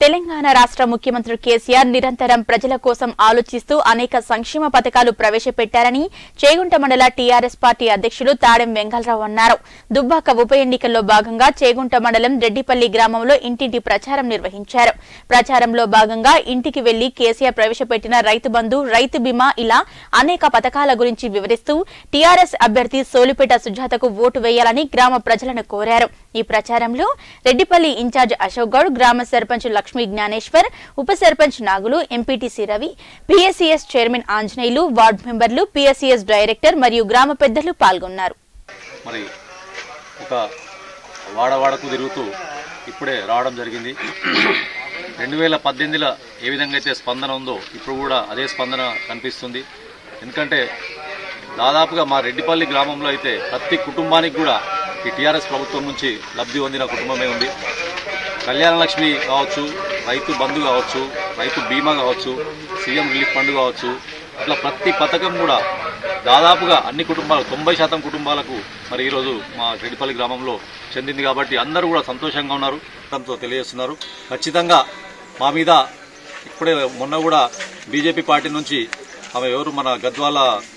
తెలంగాణ రాష్ట్ర ముఖ్యమంత్రి కేసీఆర్ నిరంతరం ప్రజల కోసం ఆలోచిస్తూ అనేక సంక్షేమ పథకాలు ప్రవేశపెట్టారని చేగుంట మండల టీఆర్ఎస్ పార్టీ అధ్యక్షులు తాడెం వెంగళరావు అన్నారు దుబ్బాక ఉప ఎన్నికల్లో భాగంగా చేగుంట మండలం రెడ్డిపల్లి గ్రామంలో ఇంటింటి ప్రచారం నిర్వహించారు ప్రచారంలో భాగంగా ఇంటికి వెళ్లి కేసీఆర్ ప్రవేశపెట్టిన రైతు బంధు రైతు బీమా ఇలా అనేక పథకాల గురించి వివరిస్తూ టీఆర్ఎస్ అభ్యర్థి సోలిపేట సుజాతకు ఓటు వేయాలని గ్రామ ప్రజలను కోరారు ఈ ప్రచారంలో రెడ్డిపల్లి ఇన్ఛార్జ్ అశోక్ గౌడ్ గ్రామ సర్పంచ్ లక్ష్మీ జ్ఞానేశ్వర్ ఉప sarpanch Nagulu MPTC Ravi PSCS chairman Anjaneyulu ward మెంబర్లు పీఎస్సీఎస్ డైరెక్టర్ మరియు గ్రామ పెద్దలు పాల్గొన్నారు మరి ఒక వాడవాడకు తిరుగుతూ ఇప్పుడే రావడం జరిగింది రెండు వేల పద్దెనిమిదిలో ఏ విధంగా అయితే స్పందన ఉందో ఇప్పుడు కూడా అదే స్పందన కనిపిస్తుంది ఎందుకంటే దాదాపుగా మా రెడ్డిపల్లి గ్రామంలో అయితే ప్రతి కుటుంబానికి కూడా ఈ టీఆర్ఎస్ ప్రభుత్వం నుంచి లబ్ధి పొందిన కుటుంబమే ఉంది కళ్యాణ లక్ష్మి కావచ్చు రైతు బంధు కావచ్చు రైతు బీమా కావచ్చు సీఎం రిలీఫ్ ఫండ్ కావచ్చు ఇట్లా ప్రతి పథకం కూడా దాదాపుగా అన్ని కుటుంబాలు తొంభై శాతం కుటుంబాలకు మరి ఈరోజు మా రెడ్డిపల్లి గ్రామంలో చెందింది కాబట్టి అందరూ కూడా సంతోషంగా ఉన్నారు దాంతో తెలియజేస్తున్నారు ఖచ్చితంగా మా మీద ఇప్పుడే మొన్న కూడా బీజేపీ పార్టీ నుంచి ఆమె ఎవరు మన గద్వాల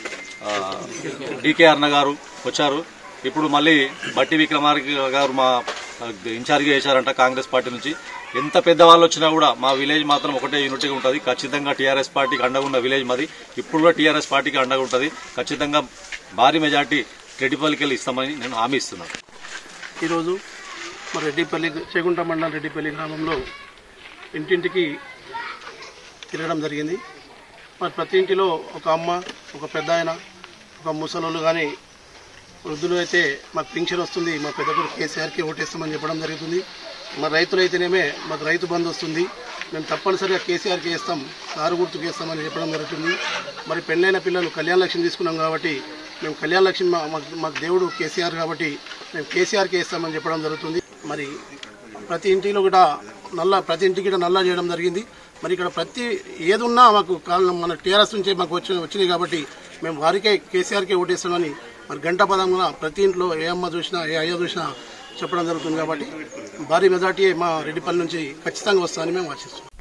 డికే అన్న గారు వచ్చారు ఇప్పుడు మళ్ళీ బట్టి విక్రమార్క గారు మా ఇన్ఛార్జ్ చేశారంట కాంగ్రెస్ పార్టీ నుంచి ఎంత పెద్దవాళ్ళు వచ్చినా కూడా మా విలేజ్ మాత్రం ఒకటే యూనిట్గా ఉంటుంది ఖచ్చితంగా టీఆర్ఎస్ పార్టీకి అండగా ఉన్న విలేజ్ మాది ఇప్పుడు కూడా టీఆర్ఎస్ పార్టీకి అండగా ఉంటుంది ఖచ్చితంగా భారీ మెజార్టీ రెడ్డిపల్లికి వెళ్ళి ఇస్తామని నేను హామీ ఇస్తున్నాను ఈరోజు మరి రెడ్డిపల్లి చేగుంట మండలం రెడ్డిపల్లి గ్రామంలో ఇంటింటికి తిరగడం జరిగింది మరి ప్రతి ఇంటిలో ఒక అమ్మ ఒక పెద్ద ఆయన ఒక ముసలోళ్ళు కానీ వృద్ధులు అయితే మాకు పింఛన్ వస్తుంది మా పెద్ద కొడుకు కేసీఆర్కి ఓటేస్తామని చెప్పడం జరుగుతుంది మరి రైతులు అయితేనేమే మాకు రైతు బంధు వస్తుంది మేము తప్పనిసరిగా కేసీఆర్కి వేస్తాం కారు గుర్తుకు వేస్తామని చెప్పడం జరుగుతుంది మరి పెళ్ళైన పిల్లలు కళ్యాణ లక్ష్మి తీసుకున్నాం కాబట్టి మేము కళ్యాణ లక్ష్మి మా- మాకు మాకు దేవుడు కేసీఆర్ కాబట్టి మేము కేసీఆర్కి వేస్తామని చెప్పడం జరుగుతుంది మరి ప్రతి ఇంటిలో కూడా నల్ల ప్రతి ఇంటికి కూడా నల్ల చేయడం జరిగింది మరి ఇక్కడ ప్రతి ఏదున్నా మాకు కారణం మన టీఆర్ఎస్ నుంచే మాకు వచ్చి వచ్చినాయి కాబట్టి మేము వారికే కేసీఆర్కే ఓటేస్తామని మరి గంట పదంగా ప్రతి ఇంట్లో ఏ అమ్మ చూసినా ఏ అయ్య చూసినా చెప్పడం జరుగుతుంది కాబట్టి భారీ మెజార్టీ మా రెడ్డిపల్లి నుంచి ఖచ్చితంగా వస్తామని మేము ఆశిస్తున్నాం